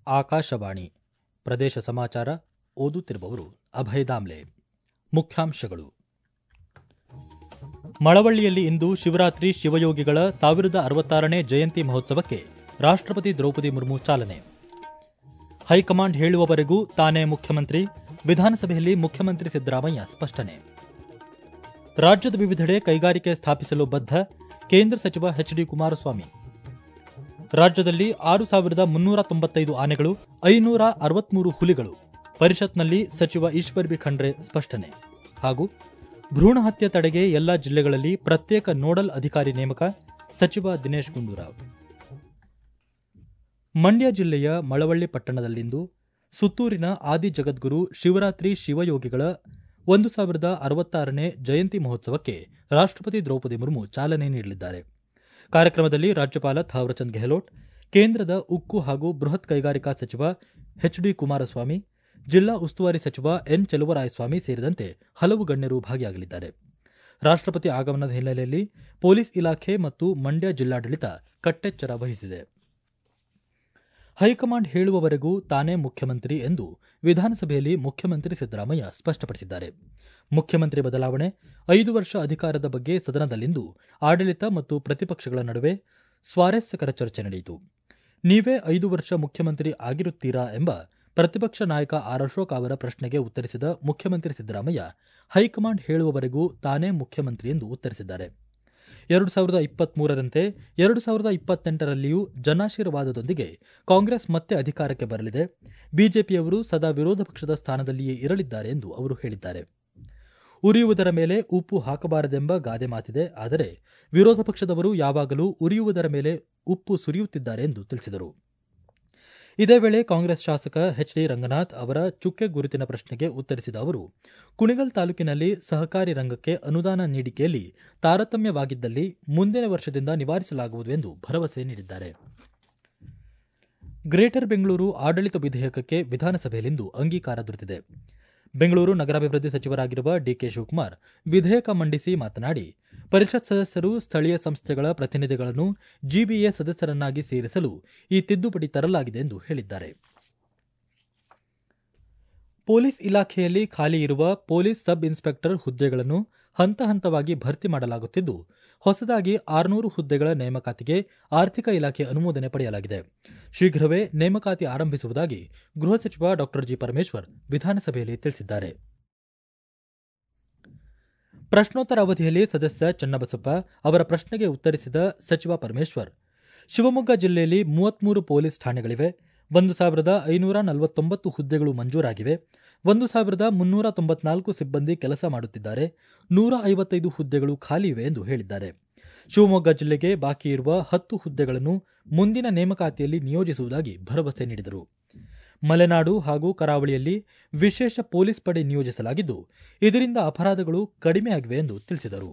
ಆಕಾಶವಾಣಿ ಪ್ರದೇಶ ಸಮಾಚಾರ ಓದುತ್ತಿರುವವರು ಅಭಯ ದಾಮ್ಲೆ ಮುಖ್ಯಾಂಶಗಳು ಮಳವಳ್ಳಿಯಲ್ಲಿ ಇಂದು ಶಿವರಾತ್ರಿ ಶಿವಯೋಗಿಗಳ ಸಾವಿರದ ಅರವತ್ತಾರನೇ ಜಯಂತಿ ಮಹೋತ್ಸವಕ್ಕೆ ರಾಷ್ಟ್ರಪತಿ ದ್ರೌಪದಿ ಮುರ್ಮು ಚಾಲನೆ ಹೈಕಮಾಂಡ್ ಹೇಳುವವರೆಗೂ ತಾನೇ ಮುಖ್ಯಮಂತ್ರಿ ವಿಧಾನಸಭೆಯಲ್ಲಿ ಮುಖ್ಯಮಂತ್ರಿ ಸಿದ್ದರಾಮಯ್ಯ ಸ್ಪಷ್ಟನೆ ರಾಜ್ಯದ ವಿವಿಧೆಡೆ ಕೈಗಾರಿಕೆ ಸ್ಥಾಪಿಸಲು ಬದ್ಧ ಕೇಂದ್ರ ಸಚಿವ ಎಚ್ ಡಿ ಕುಮಾರಸ್ವಾಮಿ ರಾಜ್ಯದಲ್ಲಿ ಆರು ಸಾವಿರದ ಮುನ್ನೂರ ತೊಂಬತ್ತೈದು ಆನೆಗಳು ಐನೂರ ಅರವತ್ಮೂರು ಹುಲಿಗಳು ಪರಿಷತ್ನಲ್ಲಿ ಸಚಿವ ಈಶ್ವರ್ ಬಿ ಖಂಡ್ರೆ ಸ್ಪಷ್ಟನೆ ಹಾಗೂ ಭ್ರೂಣ ಹತ್ಯೆ ತಡೆಗೆ ಎಲ್ಲಾ ಜಿಲ್ಲೆಗಳಲ್ಲಿ ಪ್ರತ್ಯೇಕ ನೋಡಲ್ ಅಧಿಕಾರಿ ನೇಮಕ ಸಚಿವ ದಿನೇಶ್ ಗುಂಡೂರಾವ್ ಮಂಡ್ಯ ಜಿಲ್ಲೆಯ ಮಳವಳ್ಳಿ ಪಟ್ಟಣದಲ್ಲಿಂದು ಸುತ್ತೂರಿನ ಆದಿ ಜಗದ್ಗುರು ಶಿವರಾತ್ರಿ ಶಿವಯೋಗಿಗಳ ಒಂದು ಸಾವಿರದ ಅರವತ್ತಾರನೇ ಜಯಂತಿ ಮಹೋತ್ಸವಕ್ಕೆ ರಾಷ್ಟ್ರಪತಿ ದ್ರೌಪದಿ ಮುರ್ಮು ಚಾಲನೆ ನೀಡಲಿದ್ದಾರೆ ಕಾರ್ಯಕ್ರಮದಲ್ಲಿ ರಾಜ್ಯಪಾಲ ಥಾವರಚಂದ್ ಗೆಹ್ಲೋಟ್ ಕೇಂದ್ರದ ಉಕ್ಕು ಹಾಗೂ ಬೃಹತ್ ಕೈಗಾರಿಕಾ ಸಚಿವ ಎಚ್ ಡಿ ಕುಮಾರಸ್ವಾಮಿ ಜಿಲ್ಲಾ ಉಸ್ತುವಾರಿ ಸಚಿವ ಎನ್ ಚೆಲುವರಾಯಸ್ವಾಮಿ ಸೇರಿದಂತೆ ಹಲವು ಗಣ್ಯರು ಭಾಗಿಯಾಗಲಿದ್ದಾರೆ ರಾಷ್ಟ್ರಪತಿ ಆಗಮನದ ಹಿನ್ನೆಲೆಯಲ್ಲಿ ಪೊಲೀಸ್ ಇಲಾಖೆ ಮತ್ತು ಮಂಡ್ಯ ಜಿಲ್ಲಾಡಳಿತ ಕಟ್ಟೆಚ್ಚರ ವಹಿಸಿದೆ ಹೈಕಮಾಂಡ್ ಹೇಳುವವರೆಗೂ ತಾನೇ ಮುಖ್ಯಮಂತ್ರಿ ಎಂದು ವಿಧಾನಸಭೆಯಲ್ಲಿ ಮುಖ್ಯಮಂತ್ರಿ ಸಿದ್ದರಾಮಯ್ಯ ಸ್ಪಷ್ಟಪಡಿಸಿದ್ದಾರೆ ಮುಖ್ಯಮಂತ್ರಿ ಬದಲಾವಣೆ ಐದು ವರ್ಷ ಅಧಿಕಾರದ ಬಗ್ಗೆ ಸದನದಲ್ಲಿಂದು ಆಡಳಿತ ಮತ್ತು ಪ್ರತಿಪಕ್ಷಗಳ ನಡುವೆ ಸ್ವಾರಸ್ಯಕರ ಚರ್ಚೆ ನಡೆಯಿತು ನೀವೇ ಐದು ವರ್ಷ ಮುಖ್ಯಮಂತ್ರಿ ಆಗಿರುತ್ತೀರಾ ಎಂಬ ಪ್ರತಿಪಕ್ಷ ನಾಯಕ ಆರ್ ಅಶೋಕ್ ಅವರ ಪ್ರಶ್ನೆಗೆ ಉತ್ತರಿಸಿದ ಮುಖ್ಯಮಂತ್ರಿ ಸಿದ್ದರಾಮಯ್ಯ ಹೈಕಮಾಂಡ್ ಹೇಳುವವರೆಗೂ ತಾನೇ ಮುಖ್ಯಮಂತ್ರಿ ಎಂದು ಉತ್ತರಿಸಿದ್ದಾರೆ ಎರಡು ಸಾವಿರದ ಇಪ್ಪತ್ಮೂರರಂತೆ ಎರಡು ಸಾವಿರದ ಇಪ್ಪತ್ತೆಂಟರಲ್ಲಿಯೂ ಜನಾಶೀರ್ವಾದದೊಂದಿಗೆ ಕಾಂಗ್ರೆಸ್ ಮತ್ತೆ ಅಧಿಕಾರಕ್ಕೆ ಬರಲಿದೆ ಬಿಜೆಪಿಯವರು ಸದಾ ವಿರೋಧ ಪಕ್ಷದ ಸ್ಥಾನದಲ್ಲಿಯೇ ಇರಲಿದ್ದಾರೆ ಎಂದು ಅವರು ಹೇಳಿದ್ದಾರೆ ಉರಿಯುವುದರ ಮೇಲೆ ಉಪ್ಪು ಹಾಕಬಾರದೆಂಬ ಗಾದೆ ಮಾತಿದೆ ಆದರೆ ವಿರೋಧ ಪಕ್ಷದವರು ಯಾವಾಗಲೂ ಉರಿಯುವುದರ ಮೇಲೆ ಉಪ್ಪು ಸುರಿಯುತ್ತಿದ್ದಾರೆ ಎಂದು ತಿಳಿಸಿದರು ಇದೇ ವೇಳೆ ಕಾಂಗ್ರೆಸ್ ಶಾಸಕ ಎಚ್ ಡಿ ರಂಗನಾಥ್ ಅವರ ಚುಕ್ಕೆ ಗುರುತಿನ ಪ್ರಶ್ನೆಗೆ ಉತ್ತರಿಸಿದ ಅವರು ಕುಣಿಗಲ್ ತಾಲೂಕಿನಲ್ಲಿ ಸಹಕಾರಿ ರಂಗಕ್ಕೆ ಅನುದಾನ ನೀಡಿಕೆಯಲ್ಲಿ ತಾರತಮ್ಯವಾಗಿದ್ದಲ್ಲಿ ಮುಂದಿನ ವರ್ಷದಿಂದ ನಿವಾರಿಸಲಾಗುವುದು ಎಂದು ಭರವಸೆ ನೀಡಿದ್ದಾರೆ ಗ್ರೇಟರ್ ಬೆಂಗಳೂರು ಆಡಳಿತ ವಿಧೇಯಕಕ್ಕೆ ವಿಧಾನಸಭೆಯಲ್ಲಿಂದು ಅಂಗೀಕಾರ ದೊರೆತಿದೆ ಬೆಂಗಳೂರು ನಗರಾಭಿವೃದ್ಧಿ ಸಚಿವರಾಗಿರುವ ಡಿಕೆ ಶಿವಕುಮಾರ್ ವಿಧೇಯಕ ಮಂಡಿಸಿ ಮಾತನಾಡಿ ಪರಿಷತ್ ಸದಸ್ಯರು ಸ್ಥಳೀಯ ಸಂಸ್ಥೆಗಳ ಪ್ರತಿನಿಧಿಗಳನ್ನು ಜಿಬಿಎ ಸದಸ್ಯರನ್ನಾಗಿ ಸೇರಿಸಲು ಈ ತಿದ್ದುಪಡಿ ತರಲಾಗಿದೆ ಎಂದು ಹೇಳಿದ್ದಾರೆ ಪೊಲೀಸ್ ಇಲಾಖೆಯಲ್ಲಿ ಖಾಲಿ ಇರುವ ಪೊಲೀಸ್ ಸಬ್ ಇನ್ಸ್ಪೆಕ್ಟರ್ ಹುದ್ದೆಗಳನ್ನು ಹಂತ ಹಂತವಾಗಿ ಭರ್ತಿ ಮಾಡಲಾಗುತ್ತಿದ್ದು ಹೊಸದಾಗಿ ಆರುನೂರು ಹುದ್ದೆಗಳ ನೇಮಕಾತಿಗೆ ಆರ್ಥಿಕ ಇಲಾಖೆ ಅನುಮೋದನೆ ಪಡೆಯಲಾಗಿದೆ ಶೀಘ್ರವೇ ನೇಮಕಾತಿ ಆರಂಭಿಸುವುದಾಗಿ ಗೃಹ ಸಚಿವ ಡಾ ಜಿ ಪರಮೇಶ್ವರ್ ವಿಧಾನಸಭೆಯಲ್ಲಿ ತಿಳಿಸಿದ್ದಾರೆ ಪ್ರಶ್ನೋತ್ತರ ಅವಧಿಯಲ್ಲಿ ಸದಸ್ಯ ಚನ್ನಬಸಪ್ಪ ಅವರ ಪ್ರಶ್ನೆಗೆ ಉತ್ತರಿಸಿದ ಸಚಿವ ಪರಮೇಶ್ವರ್ ಶಿವಮೊಗ್ಗ ಜಿಲ್ಲೆಯಲ್ಲಿ ಮೂವತ್ಮೂರು ಪೊಲೀಸ್ ಠಾಣೆಗಳಿವೆ ಒಂದು ಸಾವಿರದ ಐನೂರ ನಲವತ್ತೊಂಬತ್ತು ಹುದ್ದೆಗಳು ಮಂಜೂರಾಗಿವೆ ಒಂದು ಸಾವಿರದ ಮುನ್ನೂರ ತೊಂಬತ್ನಾಲ್ಕು ಸಿಬ್ಬಂದಿ ಕೆಲಸ ಮಾಡುತ್ತಿದ್ದಾರೆ ನೂರ ಐವತ್ತೈದು ಹುದ್ದೆಗಳು ಖಾಲಿ ಇವೆ ಎಂದು ಹೇಳಿದ್ದಾರೆ ಶಿವಮೊಗ್ಗ ಜಿಲ್ಲೆಗೆ ಬಾಕಿ ಇರುವ ಹತ್ತು ಹುದ್ದೆಗಳನ್ನು ಮುಂದಿನ ನೇಮಕಾತಿಯಲ್ಲಿ ನಿಯೋಜಿಸುವುದಾಗಿ ಭರವಸೆ ನೀಡಿದರು ಮಲೆನಾಡು ಹಾಗೂ ಕರಾವಳಿಯಲ್ಲಿ ವಿಶೇಷ ಪೊಲೀಸ್ ಪಡೆ ನಿಯೋಜಿಸಲಾಗಿದ್ದು ಇದರಿಂದ ಅಪರಾಧಗಳು ಕಡಿಮೆಯಾಗಿವೆ ಎಂದು ತಿಳಿಸಿದರು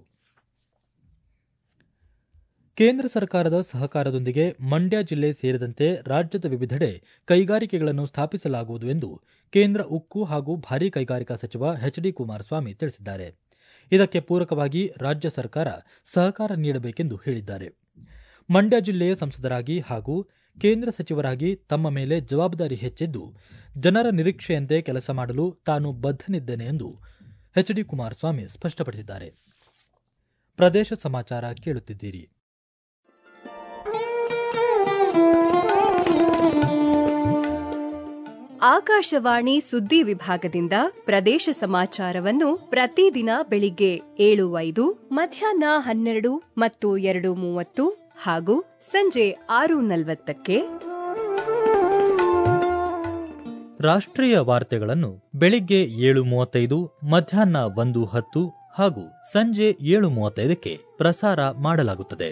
ಕೇಂದ್ರ ಸರ್ಕಾರದ ಸಹಕಾರದೊಂದಿಗೆ ಮಂಡ್ಯ ಜಿಲ್ಲೆ ಸೇರಿದಂತೆ ರಾಜ್ಯದ ವಿವಿಧೆಡೆ ಕೈಗಾರಿಕೆಗಳನ್ನು ಸ್ಥಾಪಿಸಲಾಗುವುದು ಎಂದು ಕೇಂದ್ರ ಉಕ್ಕು ಹಾಗೂ ಭಾರೀ ಕೈಗಾರಿಕಾ ಸಚಿವ ಎಚ್ ಡಿ ಕುಮಾರಸ್ವಾಮಿ ತಿಳಿಸಿದ್ದಾರೆ ಇದಕ್ಕೆ ಪೂರಕವಾಗಿ ರಾಜ್ಯ ಸರ್ಕಾರ ಸಹಕಾರ ನೀಡಬೇಕೆಂದು ಹೇಳಿದ್ದಾರೆ ಮಂಡ್ಯ ಜಿಲ್ಲೆಯ ಸಂಸದರಾಗಿ ಹಾಗೂ ಕೇಂದ್ರ ಸಚಿವರಾಗಿ ತಮ್ಮ ಮೇಲೆ ಜವಾಬ್ದಾರಿ ಹೆಚ್ಚಿದ್ದು ಜನರ ನಿರೀಕ್ಷೆಯಂತೆ ಕೆಲಸ ಮಾಡಲು ತಾನು ಬದ್ಧನಿದ್ದೇನೆ ಎಂದು ಎಚ್ ಡಿ ಕುಮಾರಸ್ವಾಮಿ ಸ್ಪಷ್ಟಪಡಿಸಿದ್ದಾರೆ ಪ್ರದೇಶ ಸಮಾಚಾರ ಕೇಳುತ್ತಿದ್ದೀರಿ ಆಕಾಶವಾಣಿ ಸುದ್ದಿ ವಿಭಾಗದಿಂದ ಪ್ರದೇಶ ಸಮಾಚಾರವನ್ನು ಪ್ರತಿದಿನ ಬೆಳಿಗ್ಗೆ ಏಳು ಐದು ಮಧ್ಯಾಹ್ನ ಹನ್ನೆರಡು ಮತ್ತು ಎರಡು ಮೂವತ್ತು ಹಾಗೂ ಸಂಜೆ ಆರು ನಲವತ್ತಕ್ಕೆ ರಾಷ್ಟ್ರೀಯ ವಾರ್ತೆಗಳನ್ನು ಬೆಳಿಗ್ಗೆ ಏಳು ಮೂವತ್ತೈದು ಮಧ್ಯಾಹ್ನ ಒಂದು ಹತ್ತು ಹಾಗೂ ಸಂಜೆ ಏಳು ಮೂವತ್ತೈದಕ್ಕೆ ಪ್ರಸಾರ ಮಾಡಲಾಗುತ್ತದೆ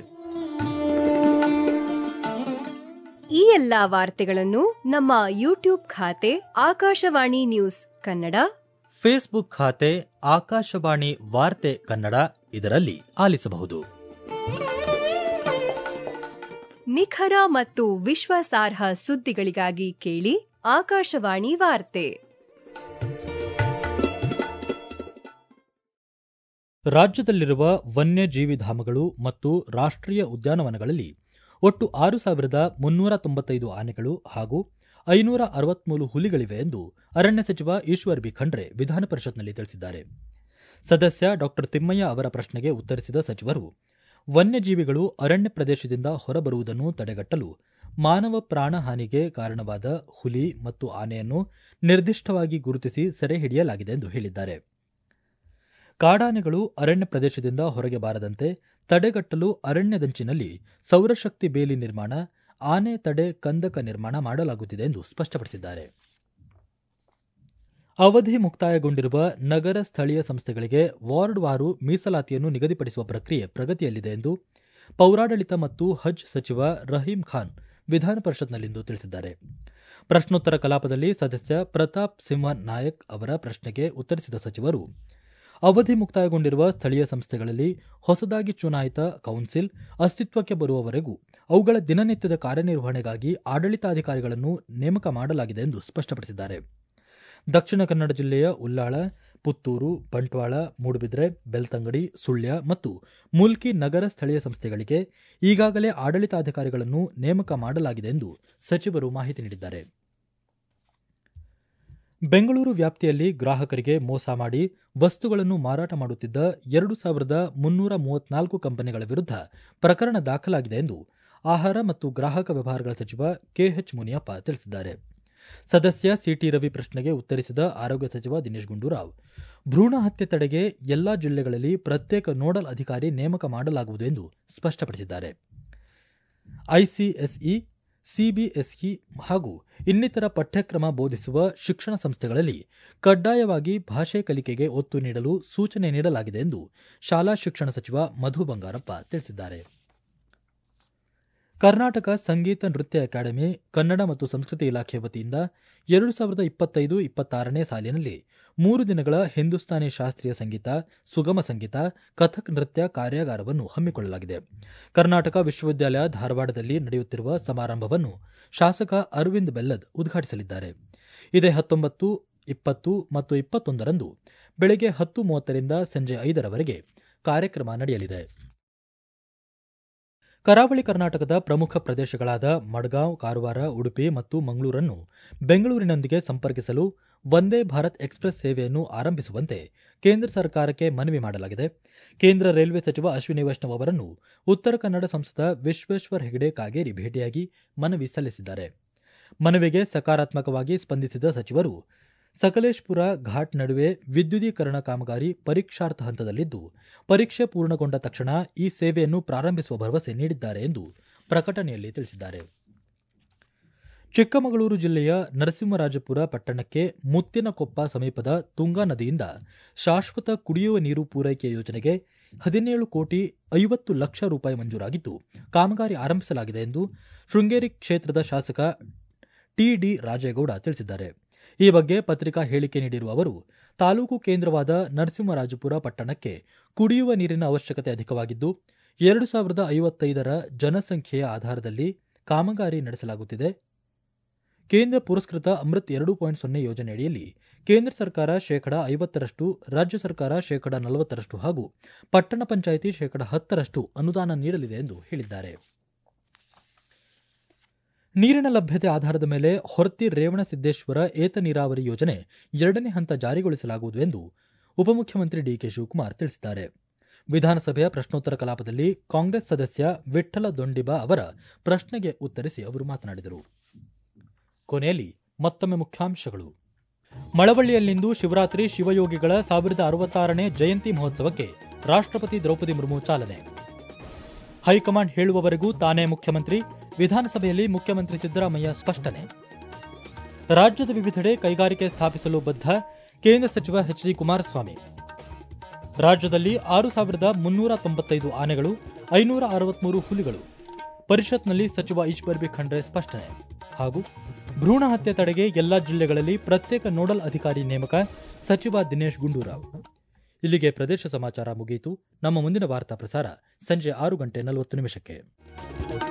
ಈ ಎಲ್ಲಾ ವಾರ್ತೆಗಳನ್ನು ನಮ್ಮ ಯೂಟ್ಯೂಬ್ ಖಾತೆ ಆಕಾಶವಾಣಿ ನ್ಯೂಸ್ ಕನ್ನಡ ಫೇಸ್ಬುಕ್ ಖಾತೆ ಆಕಾಶವಾಣಿ ವಾರ್ತೆ ಕನ್ನಡ ಇದರಲ್ಲಿ ಆಲಿಸಬಹುದು ನಿಖರ ಮತ್ತು ವಿಶ್ವಾಸಾರ್ಹ ಸುದ್ದಿಗಳಿಗಾಗಿ ಕೇಳಿ ಆಕಾಶವಾಣಿ ವಾರ್ತೆ ರಾಜ್ಯದಲ್ಲಿರುವ ವನ್ಯಜೀವಿ ಧಾಮಗಳು ಮತ್ತು ರಾಷ್ಟ್ರೀಯ ಉದ್ಯಾನವನಗಳಲ್ಲಿ ಒಟ್ಟು ಆರು ಸಾವಿರದ ಮುನ್ನೂರ ತೊಂಬತ್ತೈದು ಆನೆಗಳು ಹಾಗೂ ಐನೂರ ಅರವತ್ಮೂರು ಹುಲಿಗಳಿವೆ ಎಂದು ಅರಣ್ಯ ಸಚಿವ ಈಶ್ವರ್ ಬಿ ಖಂಡ್ರೆ ವಿಧಾನ ಪರಿಷತ್ನಲ್ಲಿ ತಿಳಿಸಿದ್ದಾರೆ ಸದಸ್ಯ ಡಾ ತಿಮ್ಮಯ್ಯ ಅವರ ಪ್ರಶ್ನೆಗೆ ಉತ್ತರಿಸಿದ ಸಚಿವರು ವನ್ಯಜೀವಿಗಳು ಅರಣ್ಯ ಪ್ರದೇಶದಿಂದ ಹೊರಬರುವುದನ್ನು ತಡೆಗಟ್ಟಲು ಮಾನವ ಪ್ರಾಣಹಾನಿಗೆ ಕಾರಣವಾದ ಹುಲಿ ಮತ್ತು ಆನೆಯನ್ನು ನಿರ್ದಿಷ್ಟವಾಗಿ ಗುರುತಿಸಿ ಸೆರೆ ಹಿಡಿಯಲಾಗಿದೆ ಎಂದು ಹೇಳಿದ್ದಾರೆ ಕಾಡಾನೆಗಳು ಅರಣ್ಯ ಪ್ರದೇಶದಿಂದ ಹೊರಗೆ ಬಾರದಂತೆ ತಡೆಗಟ್ಟಲು ಅರಣ್ಯದಂಚಿನಲ್ಲಿ ಸೌರಶಕ್ತಿ ಬೇಲಿ ನಿರ್ಮಾಣ ಆನೆ ತಡೆ ಕಂದಕ ನಿರ್ಮಾಣ ಮಾಡಲಾಗುತ್ತಿದೆ ಎಂದು ಸ್ಪಷ್ಟಪಡಿಸಿದ್ದಾರೆ ಅವಧಿ ಮುಕ್ತಾಯಗೊಂಡಿರುವ ನಗರ ಸ್ಥಳೀಯ ಸಂಸ್ಥೆಗಳಿಗೆ ವಾರ್ಡ್ವಾರು ಮೀಸಲಾತಿಯನ್ನು ನಿಗದಿಪಡಿಸುವ ಪ್ರಕ್ರಿಯೆ ಪ್ರಗತಿಯಲ್ಲಿದೆ ಎಂದು ಪೌರಾಡಳಿತ ಮತ್ತು ಹಜ್ ಸಚಿವ ರಹೀಂ ಖಾನ್ ವಿಧಾನ ಪರಿಷತ್ನಲ್ಲಿಂದು ತಿಳಿಸಿದ್ದಾರೆ ಪ್ರಶ್ನೋತ್ತರ ಕಲಾಪದಲ್ಲಿ ಸದಸ್ಯ ಪ್ರತಾಪ್ ಸಿಂಹ ನಾಯಕ್ ಅವರ ಪ್ರಶ್ನೆಗೆ ಉತ್ತರಿಸಿದ ಸಚಿವರು ಅವಧಿ ಮುಕ್ತಾಯಗೊಂಡಿರುವ ಸ್ಥಳೀಯ ಸಂಸ್ಥೆಗಳಲ್ಲಿ ಹೊಸದಾಗಿ ಚುನಾಯಿತ ಕೌನ್ಸಿಲ್ ಅಸ್ತಿತ್ವಕ್ಕೆ ಬರುವವರೆಗೂ ಅವುಗಳ ದಿನನಿತ್ಯದ ಕಾರ್ಯನಿರ್ವಹಣೆಗಾಗಿ ಆಡಳಿತಾಧಿಕಾರಿಗಳನ್ನು ನೇಮಕ ಮಾಡಲಾಗಿದೆ ಎಂದು ಸ್ಪಷ್ಟಪಡಿಸಿದ್ದಾರೆ ದಕ್ಷಿಣ ಕನ್ನಡ ಜಿಲ್ಲೆಯ ಉಲ್ಲಾಳ ಪುತ್ತೂರು ಬಂಟ್ವಾಳ ಮೂಡುಬಿದ್ರೆ ಬೆಳ್ತಂಗಡಿ ಸುಳ್ಯ ಮತ್ತು ಮುಲ್ಕಿ ನಗರ ಸ್ಥಳೀಯ ಸಂಸ್ಥೆಗಳಿಗೆ ಈಗಾಗಲೇ ಆಡಳಿತಾಧಿಕಾರಿಗಳನ್ನು ನೇಮಕ ಮಾಡಲಾಗಿದೆ ಎಂದು ಸಚಿವರು ಮಾಹಿತಿ ನೀಡಿದ್ದಾರೆ ಬೆಂಗಳೂರು ವ್ಯಾಪ್ತಿಯಲ್ಲಿ ಗ್ರಾಹಕರಿಗೆ ಮೋಸ ಮಾಡಿ ವಸ್ತುಗಳನ್ನು ಮಾರಾಟ ಮಾಡುತ್ತಿದ್ದ ಎರಡು ಸಾವಿರದ ಮುನ್ನೂರ ಮೂವತ್ನಾಲ್ಕು ಕಂಪನಿಗಳ ವಿರುದ್ಧ ಪ್ರಕರಣ ದಾಖಲಾಗಿದೆ ಎಂದು ಆಹಾರ ಮತ್ತು ಗ್ರಾಹಕ ವ್ಯವಹಾರಗಳ ಸಚಿವ ಕೆಎಚ್ ಮುನಿಯಪ್ಪ ತಿಳಿಸಿದ್ದಾರೆ ಸದಸ್ಯ ಸಿಟಿ ರವಿ ಪ್ರಶ್ನೆಗೆ ಉತ್ತರಿಸಿದ ಆರೋಗ್ಯ ಸಚಿವ ದಿನೇಶ್ ಗುಂಡೂರಾವ್ ಭ್ರೂಣ ಹತ್ಯೆ ತಡೆಗೆ ಎಲ್ಲಾ ಜಿಲ್ಲೆಗಳಲ್ಲಿ ಪ್ರತ್ಯೇಕ ನೋಡಲ್ ಅಧಿಕಾರಿ ನೇಮಕ ಮಾಡಲಾಗುವುದು ಎಂದು ಸ್ಪಷ್ಟಪಡಿಸಿದ್ದಾರೆ ಐಸಿಎಸ್ಇ ಸಿಬಿಎಸ್ಇ ಹಾಗೂ ಇನ್ನಿತರ ಪಠ್ಯಕ್ರಮ ಬೋಧಿಸುವ ಶಿಕ್ಷಣ ಸಂಸ್ಥೆಗಳಲ್ಲಿ ಕಡ್ಡಾಯವಾಗಿ ಭಾಷೆ ಕಲಿಕೆಗೆ ಒತ್ತು ನೀಡಲು ಸೂಚನೆ ನೀಡಲಾಗಿದೆ ಎಂದು ಶಾಲಾ ಶಿಕ್ಷಣ ಸಚಿವ ಮಧು ಬಂಗಾರಪ್ಪ ತಿಳಿಸಿದ್ದಾರೆ ಕರ್ನಾಟಕ ಸಂಗೀತ ನೃತ್ಯ ಅಕಾಡೆಮಿ ಕನ್ನಡ ಮತ್ತು ಸಂಸ್ಕೃತಿ ಇಲಾಖೆ ವತಿಯಿಂದ ಎರಡು ಸಾವಿರದ ಇಪ್ಪತ್ತೈದು ಇಪ್ಪತ್ತಾರನೇ ಸಾಲಿನಲ್ಲಿ ಮೂರು ದಿನಗಳ ಹಿಂದೂಸ್ತಾನಿ ಶಾಸ್ತ್ರೀಯ ಸಂಗೀತ ಸುಗಮ ಸಂಗೀತ ಕಥಕ್ ನೃತ್ಯ ಕಾರ್ಯಾಗಾರವನ್ನು ಹಮ್ಮಿಕೊಳ್ಳಲಾಗಿದೆ ಕರ್ನಾಟಕ ವಿಶ್ವವಿದ್ಯಾಲಯ ಧಾರವಾಡದಲ್ಲಿ ನಡೆಯುತ್ತಿರುವ ಸಮಾರಂಭವನ್ನು ಶಾಸಕ ಅರವಿಂದ್ ಬೆಲ್ಲದ್ ಉದ್ಘಾಟಿಸಲಿದ್ದಾರೆ ಇದೇ ಹತ್ತೊಂಬತ್ತು ಇಪ್ಪತ್ತು ಮತ್ತು ಇಪ್ಪತ್ತೊಂದರಂದು ಬೆಳಗ್ಗೆ ಹತ್ತು ಮೂವತ್ತರಿಂದ ಸಂಜೆ ಐದರವರೆಗೆ ಕಾರ್ಯಕ್ರಮ ನಡೆಯಲಿದೆ ಕರಾವಳಿ ಕರ್ನಾಟಕದ ಪ್ರಮುಖ ಪ್ರದೇಶಗಳಾದ ಮಡ್ಗಾಂವ್ ಕಾರವಾರ ಉಡುಪಿ ಮತ್ತು ಮಂಗಳೂರನ್ನು ಬೆಂಗಳೂರಿನೊಂದಿಗೆ ಸಂಪರ್ಕಿಸಲು ವಂದೇ ಭಾರತ್ ಎಕ್ಸ್ಪ್ರೆಸ್ ಸೇವೆಯನ್ನು ಆರಂಭಿಸುವಂತೆ ಕೇಂದ್ರ ಸರ್ಕಾರಕ್ಕೆ ಮನವಿ ಮಾಡಲಾಗಿದೆ ಕೇಂದ್ರ ರೈಲ್ವೆ ಸಚಿವ ಅಶ್ವಿನಿ ವೈಷ್ಣವ್ ಅವರನ್ನು ಉತ್ತರ ಕನ್ನಡ ಸಂಸದ ವಿಶ್ವೇಶ್ವರ್ ಹೆಗಡೆ ಕಾಗೇರಿ ಭೇಟಿಯಾಗಿ ಮನವಿ ಸಲ್ಲಿಸಿದ್ದಾರೆ ಮನವಿಗೆ ಸಕಾರಾತ್ಮಕವಾಗಿ ಸ್ಪಂದಿಸಿದ ಸಚಿವರು ಸಕಲೇಶ್ಪುರ ಘಾಟ್ ನಡುವೆ ವಿದ್ಯುದೀಕರಣ ಕಾಮಗಾರಿ ಪರೀಕ್ಷಾರ್ಥ ಹಂತದಲ್ಲಿದ್ದು ಪರೀಕ್ಷೆ ಪೂರ್ಣಗೊಂಡ ತಕ್ಷಣ ಈ ಸೇವೆಯನ್ನು ಪ್ರಾರಂಭಿಸುವ ಭರವಸೆ ನೀಡಿದ್ದಾರೆ ಎಂದು ಪ್ರಕಟಣೆಯಲ್ಲಿ ತಿಳಿಸಿದ್ದಾರೆ ಚಿಕ್ಕಮಗಳೂರು ಜಿಲ್ಲೆಯ ನರಸಿಂಹರಾಜಪುರ ಪಟ್ಟಣಕ್ಕೆ ಮುತ್ತಿನಕೊಪ್ಪ ಸಮೀಪದ ತುಂಗಾ ನದಿಯಿಂದ ಶಾಶ್ವತ ಕುಡಿಯುವ ನೀರು ಪೂರೈಕೆ ಯೋಜನೆಗೆ ಹದಿನೇಳು ಕೋಟಿ ಐವತ್ತು ಲಕ್ಷ ರೂಪಾಯಿ ಮಂಜೂರಾಗಿದ್ದು ಕಾಮಗಾರಿ ಆರಂಭಿಸಲಾಗಿದೆ ಎಂದು ಶೃಂಗೇರಿ ಕ್ಷೇತ್ರದ ಶಾಸಕ ಟಿಡಿ ರಾಜೇಗೌಡ ತಿಳಿಸಿದ್ದಾರೆ ಈ ಬಗ್ಗೆ ಪತ್ರಿಕಾ ಹೇಳಿಕೆ ನೀಡಿರುವ ಅವರು ತಾಲೂಕು ಕೇಂದ್ರವಾದ ನರಸಿಂಹರಾಜಪುರ ಪಟ್ಟಣಕ್ಕೆ ಕುಡಿಯುವ ನೀರಿನ ಅವಶ್ಯಕತೆ ಅಧಿಕವಾಗಿದ್ದು ಎರಡು ಸಾವಿರದ ಐವತ್ತೈದರ ಜನಸಂಖ್ಯೆಯ ಆಧಾರದಲ್ಲಿ ಕಾಮಗಾರಿ ನಡೆಸಲಾಗುತ್ತಿದೆ ಕೇಂದ್ರ ಪುರಸ್ಕೃತ ಅಮೃತ್ ಎರಡು ಪಾಯಿಂಟ್ ಸೊನ್ನೆ ಯೋಜನೆಯಡಿಯಲ್ಲಿ ಕೇಂದ್ರ ಸರ್ಕಾರ ಶೇಕಡಾ ಐವತ್ತರಷ್ಟು ರಾಜ್ಯ ಸರ್ಕಾರ ಶೇಕಡಾ ನಲವತ್ತರಷ್ಟು ಹಾಗೂ ಪಟ್ಟಣ ಪಂಚಾಯಿತಿ ಶೇಕಡಾ ಹತ್ತರಷ್ಟು ಅನುದಾನ ನೀಡಲಿದೆ ಎಂದು ಹೇಳಿದ್ದಾರೆ ನೀರಿನ ಲಭ್ಯತೆ ಆಧಾರದ ಮೇಲೆ ಹೊರ್ತಿ ರೇವಣಸಿದ್ದೇಶ್ವರ ಏತ ನೀರಾವರಿ ಯೋಜನೆ ಎರಡನೇ ಹಂತ ಜಾರಿಗೊಳಿಸಲಾಗುವುದು ಎಂದು ಉಪಮುಖ್ಯಮಂತ್ರಿ ಡಿಕೆ ಶಿವಕುಮಾರ್ ತಿಳಿಸಿದ್ದಾರೆ ವಿಧಾನಸಭೆಯ ಪ್ರಶ್ನೋತ್ತರ ಕಲಾಪದಲ್ಲಿ ಕಾಂಗ್ರೆಸ್ ಸದಸ್ಯ ವಿಠ್ಠಲ ದೊಂಡಿಬಾ ಅವರ ಪ್ರಶ್ನೆಗೆ ಉತ್ತರಿಸಿ ಅವರು ಮಾತನಾಡಿದರು ಕೊನೆಯಲ್ಲಿ ಮತ್ತೊಮ್ಮೆ ಮುಖ್ಯಾಂಶಗಳು ಮಳವಳ್ಳಿಯಲ್ಲಿಂದು ಶಿವರಾತ್ರಿ ಶಿವಯೋಗಿಗಳ ಸಾವಿರದ ಅರವತ್ತಾರನೇ ಜಯಂತಿ ಮಹೋತ್ಸವಕ್ಕೆ ರಾಷ್ಟ್ರಪತಿ ದ್ರೌಪದಿ ಮುರ್ಮು ಚಾಲನೆ ಹೈಕಮಾಂಡ್ ಹೇಳುವವರೆಗೂ ತಾನೇ ಮುಖ್ಯಮಂತ್ರಿ ವಿಧಾನಸಭೆಯಲ್ಲಿ ಮುಖ್ಯಮಂತ್ರಿ ಸಿದ್ದರಾಮಯ್ಯ ಸ್ಪಷ್ಟನೆ ರಾಜ್ಯದ ವಿವಿಧೆಡೆ ಕೈಗಾರಿಕೆ ಸ್ಥಾಪಿಸಲು ಬದ್ಧ ಕೇಂದ್ರ ಸಚಿವ ಎಚ್ ಡಿ ಕುಮಾರಸ್ವಾಮಿ ರಾಜ್ಯದಲ್ಲಿ ಆರು ಸಾವಿರದ ಮುನ್ನೂರ ತೊಂಬತ್ತೈದು ಆನೆಗಳು ಐನೂರ ಅರವತ್ಮೂರು ಹುಲಿಗಳು ಪರಿಷತ್ನಲ್ಲಿ ಸಚಿವ ಈಶ್ವರ್ ಬಿ ಖಂಡ್ರೆ ಸ್ಪಷ್ಟನೆ ಹಾಗೂ ಭ್ರೂಣ ಹತ್ಯೆ ತಡೆಗೆ ಎಲ್ಲಾ ಜಿಲ್ಲೆಗಳಲ್ಲಿ ಪ್ರತ್ಯೇಕ ನೋಡಲ್ ಅಧಿಕಾರಿ ನೇಮಕ ಸಚಿವ ದಿನೇಶ್ ಗುಂಡೂರಾವ್ ಇಲ್ಲಿಗೆ ಪ್ರದೇಶ ಸಮಾಚಾರ ಮುಗಿಯಿತು ನಮ್ಮ ಮುಂದಿನ ವಾರ್ತಾ ಪ್ರಸಾರ ಸಂಜೆ ಆರು ಗಂಟೆ ನಲವತ್ತು ನಿಮಿಷಕ್ಕೆ